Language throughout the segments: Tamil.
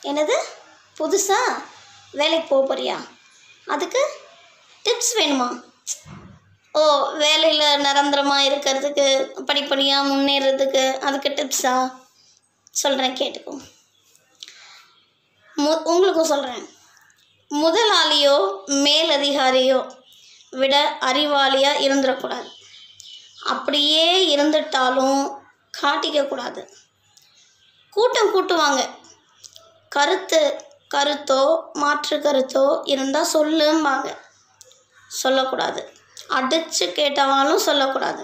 என்னது புதுசாக வேலைக்கு போக போறியா அதுக்கு டிப்ஸ் வேணுமா ஓ வேலையில் நிரந்தரமாக இருக்கிறதுக்கு படிப்படியாக முன்னேறதுக்கு அதுக்கு டிப்ஸா சொல்கிறேன் கேட்டுக்கோ மு உங்களுக்கும் சொல்கிறேன் முதலாளியோ மேலதிகாரியோ விட அறிவாளியாக இருந்துடக்கூடாது அப்படியே இருந்துட்டாலும் காட்டிக்கக்கூடாது கூட்டம் கூட்டுவாங்க கருத்து கருத்தோ மாற்று கருத்தோ இருந்தால் சொல்லும்பாங்க சொல்லக்கூடாது அடித்து கேட்டவாலும் சொல்லக்கூடாது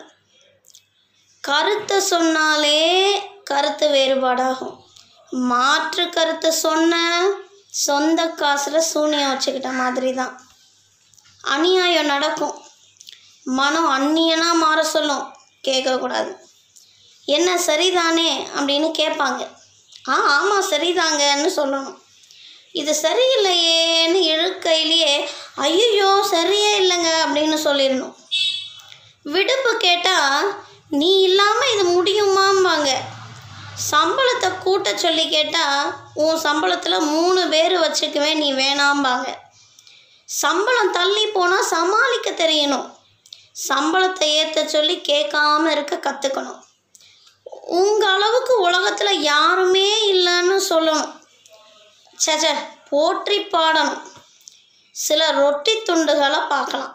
கருத்தை சொன்னாலே கருத்து வேறுபாடாகும் மாற்று கருத்து சொன்ன சொந்த காசில் சூனியம் வச்சுக்கிட்ட மாதிரி தான் அநியாயம் நடக்கும் மனம் அந்நியனாக மாற சொல்லும் கேட்கக்கூடாது என்ன சரிதானே அப்படின்னு கேட்பாங்க ஆ ஆமாம் சரிதாங்கன்னு சொல்லணும் இது சரியில்லையேன்னு இழுக்கையிலேயே ஐயோ சரியே இல்லைங்க அப்படின்னு சொல்லிடணும் விடுப்பு கேட்டால் நீ இல்லாமல் இது முடியுமாம்பாங்க சம்பளத்தை கூட்ட சொல்லி கேட்டால் உன் சம்பளத்தில் மூணு பேர் வச்சுக்குவேன் நீ வேணாம்பாங்க சம்பளம் தள்ளி போனால் சமாளிக்க தெரியணும் சம்பளத்தை ஏற்ற சொல்லி கேட்காம இருக்க கற்றுக்கணும் உங்கள் அளவுக்கு உலகத்தில் யாருமே இல்லைன்னு சொல்லணும் சச்ச போற்றி பாடணும் சில ரொட்டி துண்டுகளை பார்க்கலாம்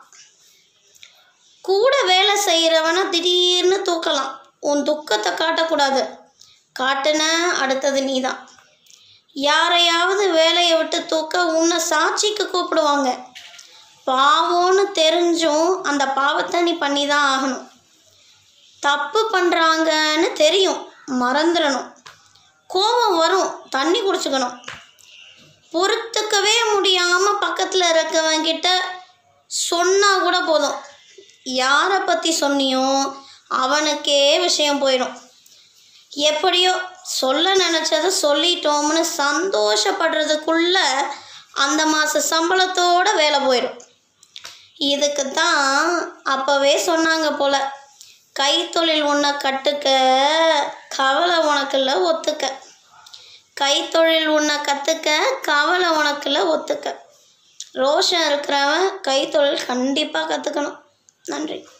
கூட வேலை செய்கிறவனை திடீர்னு தூக்கலாம் உன் துக்கத்தை காட்டக்கூடாது காட்டுன அடுத்தது நீ தான் யாரையாவது வேலையை விட்டு தூக்க உன்னை சாட்சிக்கு கூப்பிடுவாங்க பாவம்னு தெரிஞ்சும் அந்த பாவத்தை நீ பண்ணி தான் ஆகணும் தப்பு பண்ணுறாங்கன்னு தெரியும் மறந்துடணும் கோபம் வரும் தண்ணி குடிச்சுக்கணும் பொறுத்துக்கவே முடியாமல் பக்கத்தில் இருக்கவங்கிட்ட சொன்னால் கூட போதும் யாரை பற்றி சொன்னியோ அவனுக்கே விஷயம் போயிடும் எப்படியோ சொல்ல நினச்சதை சொல்லிட்டோம்னு சந்தோஷப்படுறதுக்குள்ள அந்த மாத சம்பளத்தோட வேலை போயிடும் இதுக்கு தான் அப்போவே சொன்னாங்க போல் கைத்தொழில் உன்னை கட்டுக்க கவலை உனக்குள்ள ஒத்துக்க கைத்தொழில் உன்னை கற்றுக்க கவலை உனக்குள்ள ஒத்துக்க ரோஷம் இருக்கிறவன் கைத்தொழில் கண்டிப்பாக கற்றுக்கணும் நன்றி